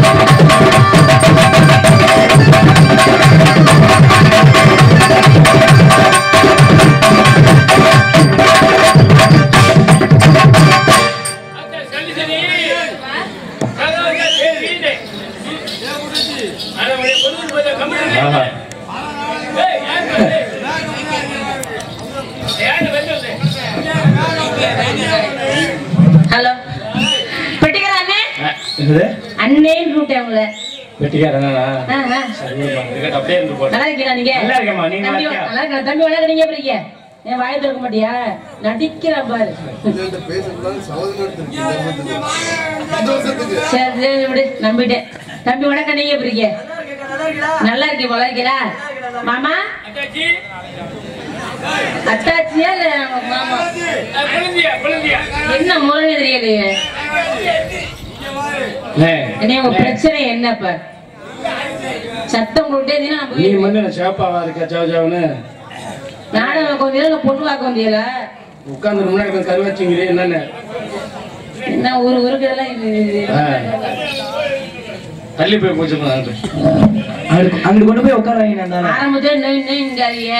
அக்கா, சரி, சரி. அதான் அக்கா, சரி, வீடு. அட, உடைய பொண்ணுக்கு போய் கம்முனு இரு. ஏய், யாரு வந்து? யாரு வந்து? ஹலோ பெட்டிக்கார அண்ணே என்னது அண்ணேன்னு கூப்பிட்டேன் உங்களை வெட்டிக்காரனா ஆ, ஆ. சரிப்பா இருக்கட்டும் அப்படியே இருந்து போட்டு நல்லா இருக்கீங்களா நீங்க நல்லா இருக்கேம்மா, நீங்க தம்பி, நல்லா இருக்கியா? நல்லா இருக்கா தம்பி வணக்கம் நீங்க எப்படி இருக்கீங்க என் வாயை திறக்க மாட்டியா நடிக்கிறேன் பாரு பேசக்கூடாது சகோதரன் எடுத்திருக்கு இந்த வருஷத்துக்கு. இந்த வருஷத்துக்கு சரி சரி விடு நம்பிட்டேன் தம்பி வணக்கம் நீங்க எப்படி இருக்கீங்க நல்லா இருக்கீங்க நல்லா இருக்கீங்களா மாமா அக்காச்சி, அத்தாச்சியா இல்ல மாமா அஹ், குழந்தையா, குழந்தையா? என்ன முறை தெரியலையே அண்ணே, என்ன உங்க பிரச்சனை என்ன இப்ப சத்தம் போட்டே இருந்தீங்கன்னா நான் நீ போய் மட்டும் சேப்பாவா இருக்க சவ சவன்னு நானும் கொஞ்சம் பொண்ணு பார்க்க வந்தீங்களா உட்கார்ந்து முன்னாடி கொஞ்சம் கரு வச்சுங்கிறீ என்னன்னு என்ன ஒரு உருக்கெல்லாம் இது இது. ஆ. தள்ளி போய் போச்சுக்கணும் அங்கிட்டு அங்கிட்டு கொண்டு போய் உட்கார வைங்க நான் ஆரம்பத்துல நோய் நோய்ங்காதீங்க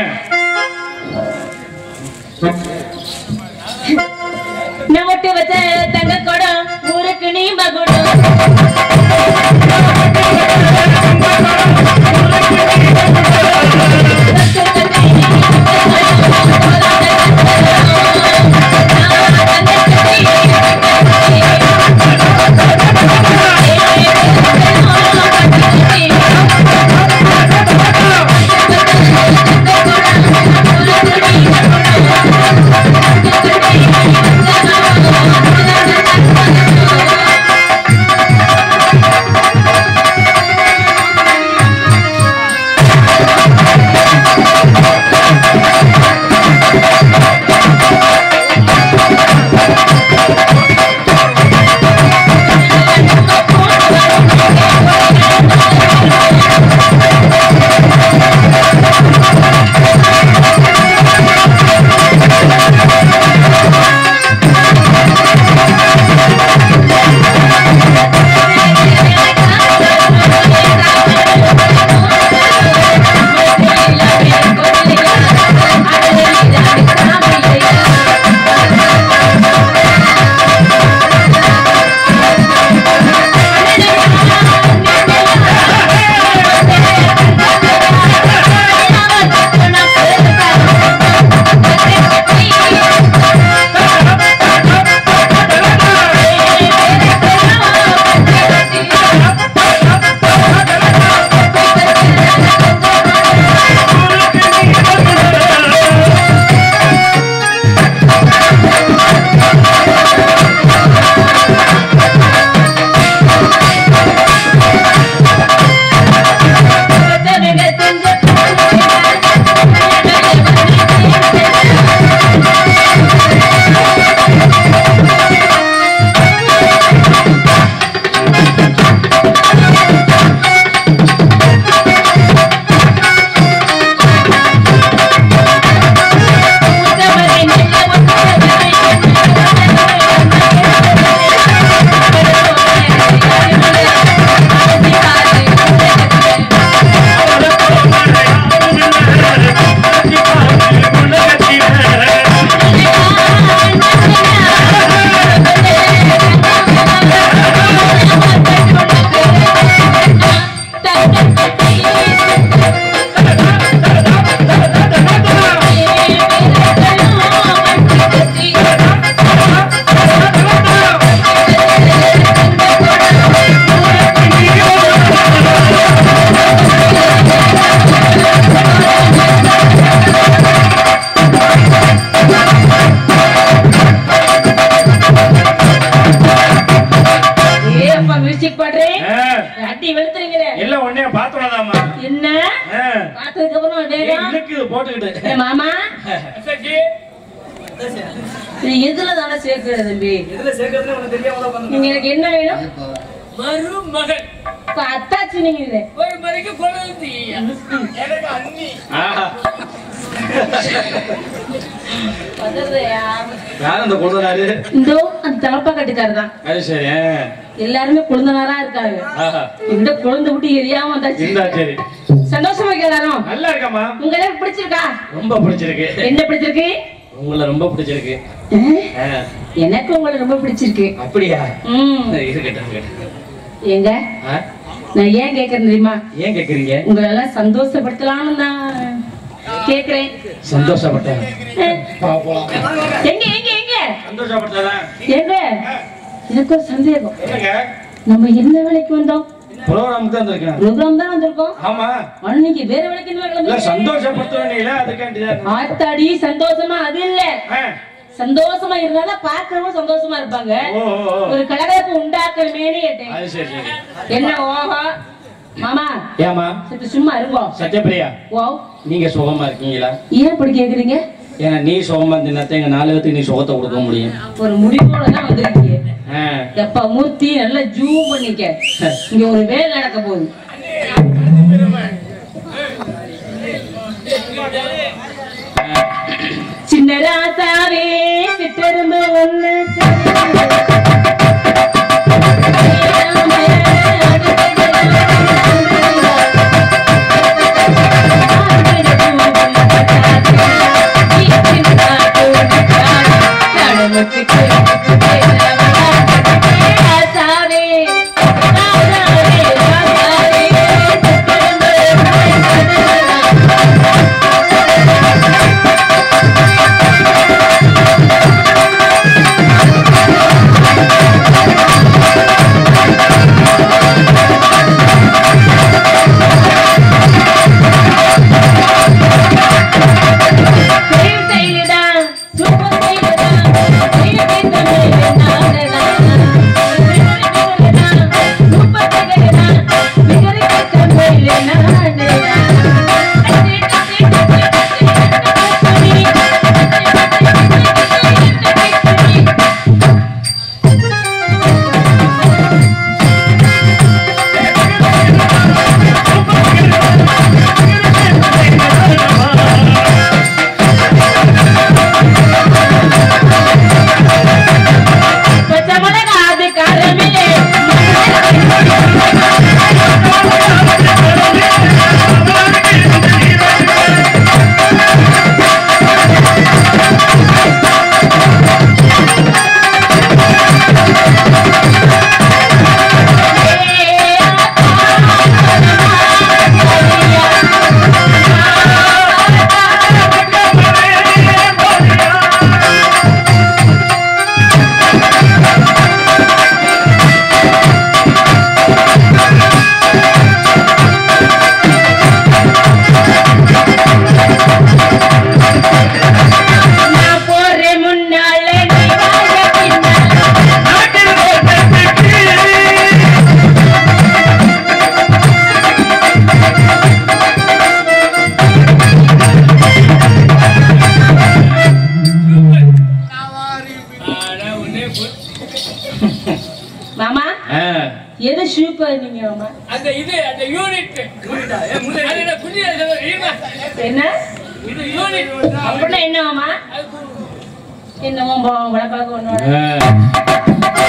நான் ஒட்டு வச்ச தங்க குடம் ஊருக்கு நீ மகுடம் ஏப்பா மியூசிக் பாடுறேன் அடி வெளுத்துறீங்களே எல்லாம் உடனே பாத்துடாதாமா என்ன பார்த்ததுக்கு அப்புறம் வேகம் இழுக்கு போட்டுக்கிட்டு ஏ மாமா அக்காச்சி, இது எதுல தானே சேர்க்கிறது தம்பி எதுல சேர்க்கறதுன்னு உனக்கு தெரியாம தான் நீங்க எனக்கு என்ன வேணும் மருமகன் இப்ப அத்தாச்சி நீங்க இது ஒரு மறைக்கு குழந்தை எனக்கு அண்ணி ஆஹா யார் அந்த குழந்தைனாரு இந்தோ அந்த தலப்பா கட்டிக்காரு தான் அது சரி ஆ. எல்லாருமே குழந்தனாரா இருக்காங்க ஆஹா. இந்த குழந்தை விட்டு எரியாம வந்தாச்சு இந்தா சரி சந்தோஷமா எல்லாரும் நல்லா இருக்கம்மா உங்களுக்கு பிடிச்சிருக்கா ரொம்ப பிடிச்சிருக்கு என்ன பிடிச்சிருக்கு உங்களை ரொம்ப பிடிச்சிருக்கு அஹ், ஆ. எனக்கு உங்களை ரொம்ப பிடிச்சிருக்கு அப்படியா ம் இருக்கட்டும் இருக்கட்டும். ஏங்க ஆ? நான் ஏன் கேக்குறேன் தெரியுமா ஏன் கேக்குறீங்க உங்களை எல்லாம் சந்தோஷப்படுத்தலாம்னு தான் கேக்குறேன் சந்தோஷப்பட்டேன் அஹ், போலாம் எங்க எங்க எங்க சந்தோஷப்பட்டேன் எங்க எனக்கு ஒரு சந்தேகம் என்னங்க நம்ம என்ன வேலைக்கு வந்தோம் ப்ரோக்ராம் தான் வந்திருக்கேன் ப்ரோக்ராம் தான் வந்திருக்கோம் ஆமா ஆனா நீங்க வேற வேலைக்கு என்ன இல்ல கிளம்புறீங்க? சந்தோஷப்படுத்துவேன் அதுக்காண்டிதான் ஆத்தாடி சந்தோஷமா அது இல்ல ஆ. சந்தோஷமா இருந்தாதான் பாக்குறவங்க சந்தோஷமா இருப்பாங்க ஓ ஓ, ஓ. ஒரு கலகலப்பு உண்டாக்கணுமேனு கேட்டேன் அது சரி சரி என்ன ஓஹோ மாமா ஏமா சற்று சும்மா இருங்கோ சத்யபிரியா ஓ நீங்க சுகமா இருக்கீங்களா ஏன் இப்படி கேக்குறீங்க ஏன்னா நீ சுகமா இருந்தீங்கன்னா எங்க நாலு பேத்துக்கு நீ சுகத்தை கொடுக்க முடியும் ஒரு முடிவோட தான் வந்திருக்கீங்க ஆ. எப்ப மூர்த்தி நல்லா ஜூம் பண்ணிக்க இங்க ஒரு வேலை நடக்க போகுது சின்ன ராசாவே சிற்றெரும்பு ஒண்ணு நான் போறேன் முன்னால நீ வாழ பின்னால. மாமா ஆ. எது சூப்பர் நீங்க மாமா அந்த இது அந்த யூனிட் அது என்ன புதிய இது என்ன இது யூனிட் அப்படின்னா என்ன மாமா என்னமோ வளப்பாக்க ஒன்னோட ஆ.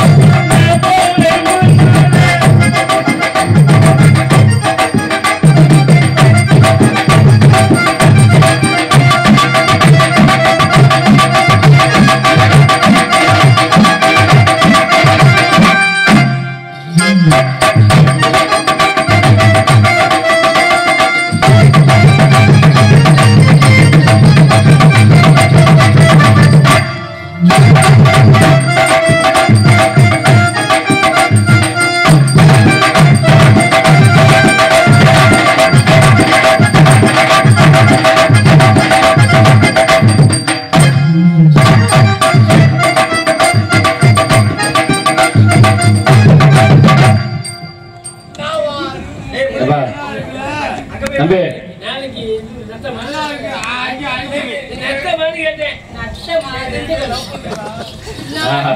எப்பா, தம்பி நாளைக்கு நத்தமா நத்தமான்னு கேட்டேன் ஆஹா.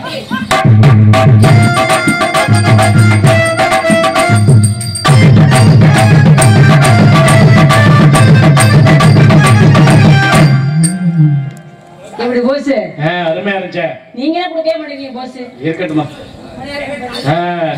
ஆ நினைச்சேன் நீங்களே கொடுக்கவே மாட்டேங்க போஸ் இருக்கட்டுமா ஆ.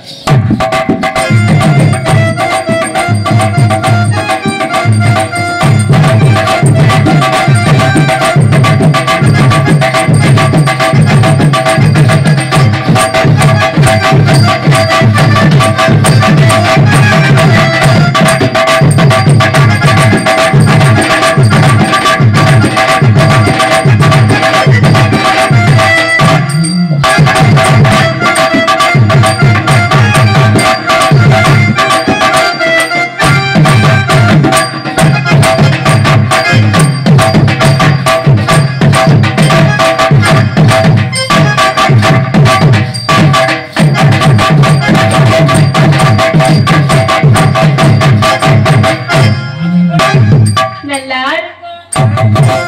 நல்லா இருக்கும்.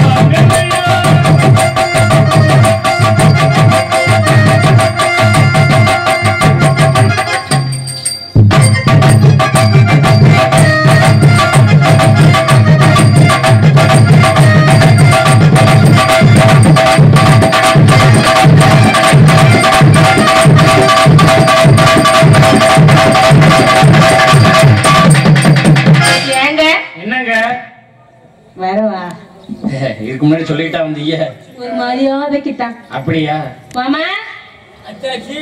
ஏங்க என்னங்க வரவா இதுக்கு முன்னாடி சொல்லிக்கிட்டா வந்தீங்க ஒரு மரியாதைக்கு தான் அப்படியா மாமா அத்தாச்சி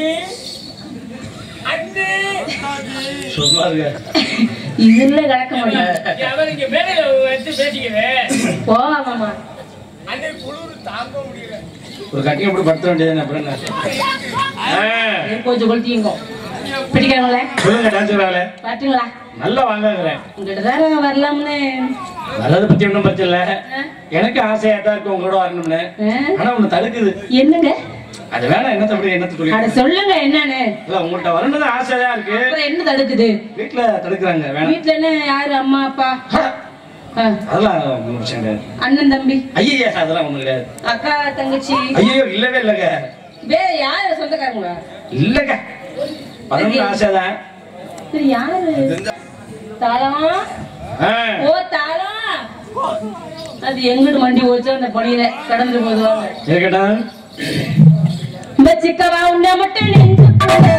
அண்ணே சும்மா இருக்க இதுல கிடக்க மாட்டேன் அவர் இங்க மேடையில வச்சு பேசிக்கிறேன் போவா மாமா அண்ணே குளிர் தாங்க முடியல ஒரு கட்டி அப்படி படுத்த வேண்டியது அப்புறம் என்ன ஆ. கொஞ்சம் கொளுத்திங்க பிடிக்கிறவங்கள சொல்லுங்க டான்ஸ் வேலை பாட்டுங்களா நல்லா வாங்குறேன் உங்ககிட்ட தான் வரலாம்னு வர்றதை பத்தி ஒன்றும் பிரச்சனை இல்லை ஆ? எனக்கு ஆசையா தான் இருக்கு உங்களோட வரணும்னு ஆ? ஆனா ஒண்ணு தடுக்குது என்னங்க அது வேணாம் என்ன தப்பு என்னத்த சொல்லி அட சொல்லுங்க என்னன்னு இல்ல உங்கள்கிட்ட வரணும்னு ஆசையா இருக்கு அப்புறம் என்ன தடுக்குது வீட்டுல தடுக்குறாங்க வேணாம் வீட்டுல என்ன யாரு அம்மா அப்பா ஆ, அதெல்லாம் ஒண்ணும் பிரச்சனை கிடையாது அண்ணன் தம்பி ஐயா அதெல்லாம் ஒண்ணும் கிடையாது அக்கா தங்கச்சி ஐயோ இல்லவே இல்லைங்க வேற யாரு சொந்தக்காரங்களா இல்லைங்க வரணும்னு ஆசைதான் சரி யாரு தாளம் ஆ. ஓ தாளம் அது எங்கிட்டு மண்டி போச்சோ அந்த பணியில கடந்து போதுவாங்க இருக்கட்டும் வச்சுக்கவா உன்னை மட்டும் நெஞ்சுக்குள்ள.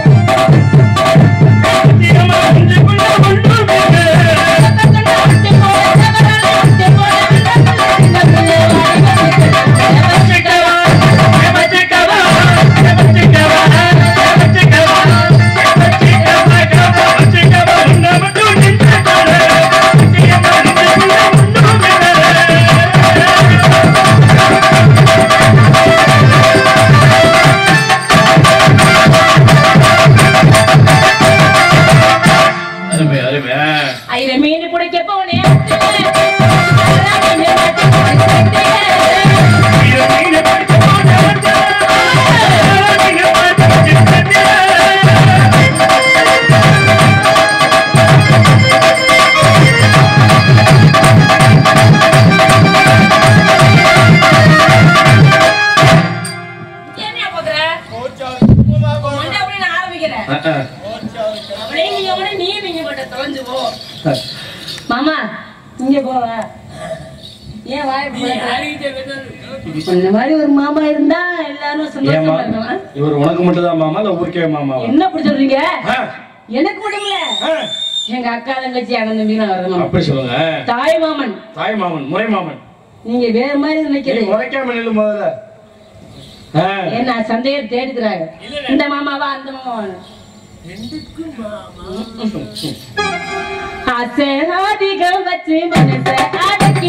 விட்டு போல தவறான விட்டு போல விண்ணப்பம் இந்த பிள்ளை வாடி வச்சுக்கவா. அருமை அருமை ஆ. ஐர மீன் பிடிக்க போனேன் மீன் மாட்டி பிடிச்சிட்டேன். என்ன பாக்குற மண்டை அப்படின்னு ஆரம்பிக்கிறேன் ஆ, ஆ. அப்படியே நீங்க கூட நீ நீங்க மட்டும் தொலைஞ்சு போ மாமா இங்க போவ ஏன் வாய் நீ பிளக்குற? யாருக்கிட்ட வேணாலும் இந்த மாதிரி ஒரு மாமா இருந்தா எல்லாரும் சந்தோஷமா ஏம்மா இருக்கலாம் இவர் உனக்கு மட்டும் தான் மாமா இல்ல ஊருக்கே மாமாவா என்ன அப்படி சொல்றீங்க ஆ, எனக்கு மட்டும் இல்ல ஆ. எங்க அக்கா தங்கச்சி அண்ணன் தம்பி நான் வரணும் அப்படி சொல்லுங்க தாய் மாமன் தாய் மாமன் முறை மாமன் நீங்க வேற மாதிரி நீ நினைக்கிறது முறைக்காம நில்லு முதல்ல ஆ. என்ன சந்தேகம் தேடிக்கிறாங்க இந்த மாமாவா அந்த மாமாவா ஆசை அதிகம் வச்சு மனச அடக்கி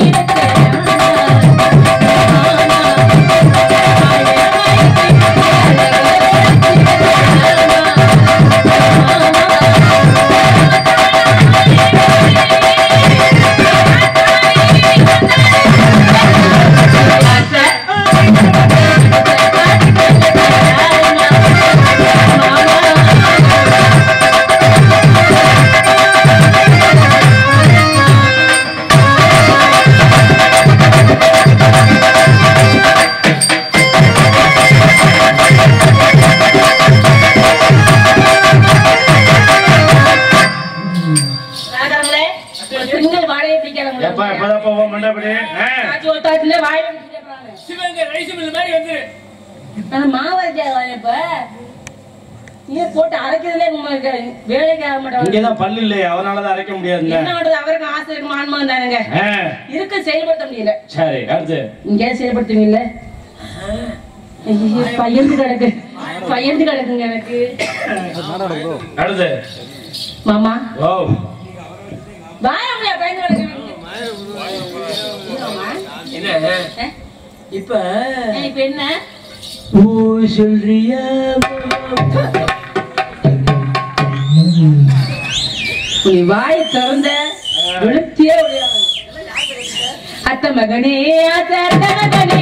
ராஜாங்களே, ஒரு சிங்கிள் வாடகை பிடிக்காதவங்களே. எப்ப எப்பதான் போவோம் மண்டபடி ஆ. காய்ச்சி ஒத்தாச்சுல வாயில வச்சுட்டு போறாங்க. சிவங்க ரைஸ் மில் மாதிரி வந்து நான் மாவாஜா இப்ப நீ போட்டு அரைக்கிறதுலே உங்களுக்கு வேலைக்கு ஆக மாட்டேன் இங்கதான் பல்லு இல்லையே அதனாலதான் அரைக்க முடியாதுங்க என்ன பண்றது அவருக்கு ஆசை இருக்கு மான்மகன் தானுங்க ஆ, இருக்கு செயல்படுத்த முடியல சரி அடுத்து இங்கே செயல்படுத்துவீங்கல்ல ஐயோ, பயந்து கிடக்கு பயந்து கிடக்குங்க எனக்கு அடுத்து மாமா ஓ வாய முடியா பயந்து கிடக்கு மாமா என்ன இப்ப இப்ப என்ன ஓ சொல்றியா நீ வாய் திறந்த விழுத்தியே அத்த மகனே அத்த அத்த மகனே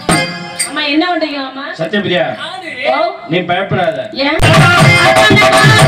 அம்மா என்ன பண்றீங்க அம்மா சத்யபிரியா ஓ நீ பயப்படாத ஏன்